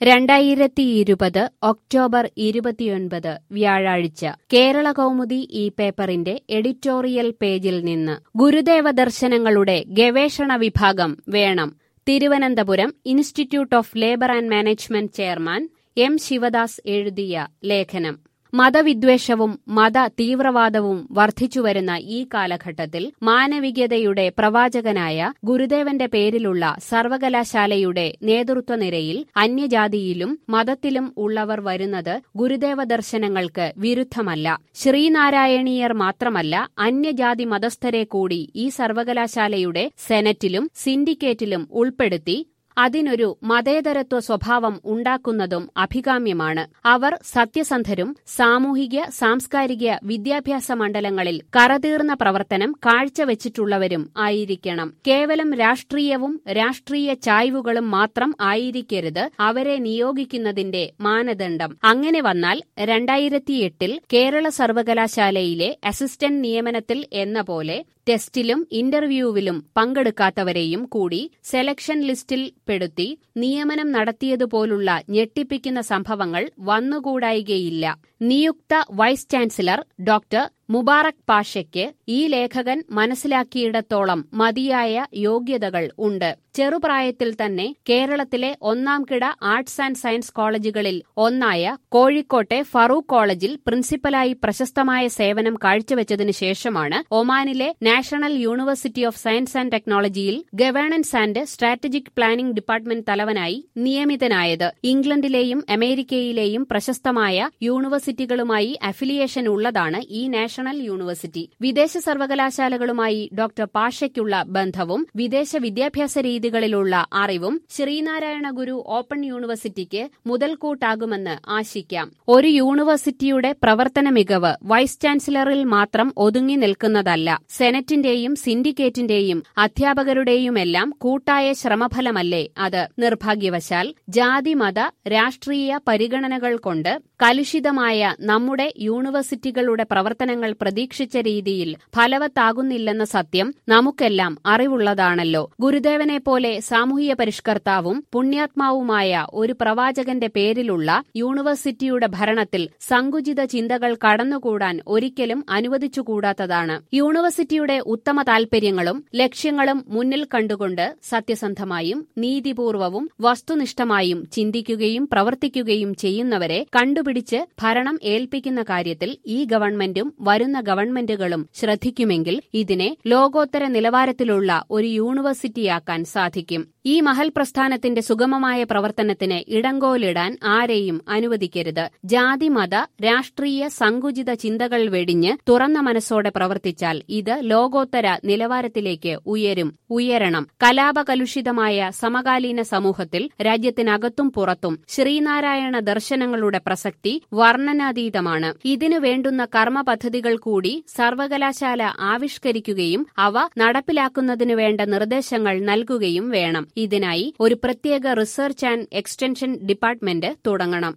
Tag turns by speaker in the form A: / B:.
A: രണ്ടായിരത്തി ഇരുപത് ഒക്ടോബർ ഇരുപത്തിയൊൻപത് വ്യാഴാഴ്ച കേരള കൗമുദി ഈ പേപ്പറിന്റെ എഡിറ്റോറിയൽ പേജിൽ നിന്ന് ഗുരുദേവ ദർശനങ്ങളുടെ ഗവേഷണ വിഭാഗം വേണം Thiruvananthapuram institute of labour and management chairman M Sivadas എഴുതിയ ലേഖനം മതവിദ്വേഷവും മത തീവ്രവാദവും വർദ്ധിച്ചുവരുന്ന ഈ കാലഘട്ടത്തിൽ മാനവികതയുടെ പ്രവാചകനായ ഗുരുദേവന്റെ പേരിലുള്ള സർവകലാശാലയുടെ നേതൃത്വനിരയിൽ അന്യജാതിയിലും മതത്തിലും ഉള്ളവർ വരുന്നത് ഗുരുദേവ ദർശനങ്ങൾക്ക് വിരുദ്ധമല്ല ശ്രീനാരായണീയർ മാത്രമല്ല അന്യജാതി മതസ്ഥരെ കൂടി ഈ സർവകലാശാലയുടെ സെനറ്റിലും സിൻഡിക്കേറ്റിലും ഉൾപ്പെടുത്തി അതിനൊരു മതേതരത്വ സ്വഭാവം ഉണ്ടാക്കുന്നതും അഭികാമ്യമാണ് അവർ സത്യസന്ധരും സാമൂഹിക സാംസ്കാരിക വിദ്യാഭ്യാസ മണ്ഡലങ്ങളിൽ കറതീർന്ന പ്രവർത്തനം കാഴ്ചവെച്ചിട്ടുള്ളവരും ആയിരിക്കണം കേവലം രാഷ്ട്രീയവും രാഷ്ട്രീയ ചായ്വുകളും മാത്രം ആയിരിക്കരുത് അവരെ നിയോഗിക്കുന്നതിന്റെ മാനദണ്ഡം അങ്ങനെ വന്നാൽ രണ്ടായിരത്തിയെട്ടിൽ കേരള സർവകലാശാലയിലെ അസിസ്റ്റന്റ് നിയമനത്തിൽ എന്ന പോലെ ടെസ്റ്റിലും ഇന്റർവ്യൂവിലും പങ്കെടുക്കാത്തവരെയും കൂടി സെലക്ഷൻ ലിസ്റ്റിൽ പെടുത്തി നിയമനം നടത്തിയതുപോലുള്ള ഞെട്ടിപ്പിക്കുന്ന സംഭവങ്ങൾ വന്നുകൂടായികയില്ല നിയുക്ത വൈസ് ചാൻസലർ ഡോക്ടർ മുബാറക് പാഷയ്ക്ക് ഈ ലേഖകൻ മനസ്സിലാക്കിയിടത്തോളം മതിയായ യോഗ്യതകൾ ഉണ്ട് ചെറുപ്രായത്തിൽ തന്നെ കേരളത്തിലെ ഒന്നാം കിട ആർട്സ് ആൻഡ് സയൻസ് കോളേജുകളിൽ ഒന്നായ കോഴിക്കോട്ടെ ഫറൂഖ് കോളേജിൽ പ്രിൻസിപ്പലായി പ്രശസ്തമായ സേവനം കാഴ്ചവെച്ചതിനു ശേഷമാണ് ഒമാനിലെ national university of science and ടെക്നോളജിയിൽ governance and strategic planning department തലവനായി നിയമിതനായത് ഇംഗ്ലണ്ടിലെയും അമേരിക്കയിലെയും പ്രശസ്തമായ യൂണിവേഴ്സിറ്റികളുമായി അഫിലിയേഷൻ ഉള്ളതാണ് ഈ നാഷണൽ യൂണിവേഴ്സിറ്റി വിദേശ സർവകലാശാലകളുമായി ഡോക്ടർ പാഷയ്ക്കുള്ള ബന്ധവും വിദേശ വിദ്യാഭ്യാസ രീതികളിലുള്ള അറിവും ശ്രീനാരായണ ഗുരു ഓപ്പൺ യൂണിവേഴ്സിറ്റിക്ക് മുതൽക്കൂട്ടാകുമെന്ന് ആശിക്കാം ഒരു യൂണിവേഴ്സിറ്റിയുടെ പ്രവർത്തന മികവ് വൈസ് ചാൻസലറിൽ മാത്രം ഒതുങ്ങി നിൽക്കുന്നതല്ല സെനറ്റിന്റെയും സിൻഡിക്കേറ്റിന്റെയും അധ്യാപകരുടെയുമെല്ലാം കൂട്ടായ ശ്രമഫലമല്ലേ അത് നിർഭാഗ്യവശാൽ ജാതിമത രാഷ്ട്രീയ പരിഗണനകൾ കൊണ്ട് കലുഷിതമായ നമ്മുടെ യൂണിവേഴ്സിറ്റികളുടെ പ്രവർത്തനങ്ങൾ പ്രതീക്ഷിച്ച രീതിയിൽ ഫലവത്താകുന്നില്ലെന്ന സത്യം നമുക്കെല്ലാം അറിവുള്ളതാണല്ലോ ഗുരുദേവനെ പോലെ സാമൂഹിക പരിഷ്കർത്താവും പുണ്യാത്മാവുമായ ഒരു പ്രവാചകന്റെ പേരിലുള്ള യൂണിവേഴ്സിറ്റിയുടെ ഭരണത്തിൽ സങ്കുചിത ചിന്തകൾ കടന്നുകൂടാൻ ഒരിക്കലും അനുവദിച്ചുകൂടാത്തതാണ് യൂണിവേഴ്സിറ്റിയുടെ ഉത്തമ താൽപര്യങ്ങളും ലക്ഷ്യങ്ങളും മുന്നിൽ കണ്ടുകൊണ്ട് സത്യസന്ധമായും നീതിപൂർവവും വസ്തുനിഷ്ഠമായും ചിന്തിക്കുകയും പ്രവർത്തിക്കുകയും ചെയ്യുന്നവരെ കണ്ടുപിടിച്ച് ഭരണം ഏൽപ്പിക്കുന്ന കാര്യത്തിൽ ഈ ഗവൺമെന്റും വരുന്ന ഗവൺമെന്റുകളും ശ്രദ്ധിക്കുമെങ്കിൽ ഇതിനെ ലോകോത്തര നിലവാരത്തിലുള്ള ഒരു യൂണിവേഴ്സിറ്റിയാക്കാൻ സാധിക്കും ഈ മഹൽ പ്രസ്ഥാനത്തിന്റെ സുഗമമായ പ്രവർത്തനത്തിന് ഇടങ്കോലിടാൻ ആരെയും അനുവദിക്കരുത് ജാതി മത രാഷ്ട്രീയ സങ്കുചിത ചിന്തകൾ വെടിഞ്ഞ് തുറന്ന മനസ്സോടെ പ്രവർത്തിച്ചാൽ ഇത് ലോകോത്തര നിലവാരത്തിലേക്ക് ഉയരും ഉയരണം കലാപകലുഷിതമായ സമകാലീന സമൂഹത്തിൽ രാജ്യത്തിനകത്തും പുറത്തും ശ്രീനാരായണ ദർശനങ്ങളുടെ പ്രസക്തി വർണ്ണനാതീതമാണ് ഇതിനു വേണ്ടുന്ന കർമ്മ പദ്ധതികൾ കൂടി സർവകലാശാല ആവിഷ്കരിക്കുകയും അവ നടപ്പിലാക്കുന്നതിനു വേണ്ട നിർദ്ദേശങ്ങൾ നൽകുകയും വേണം ഇതിനായി ഒരു പ്രത്യേക റിസർച്ച് ആൻഡ് എക്സ്റ്റൻഷൻ ഡിപ്പാർട്ട്മെന്റ് തുടങ്ങണം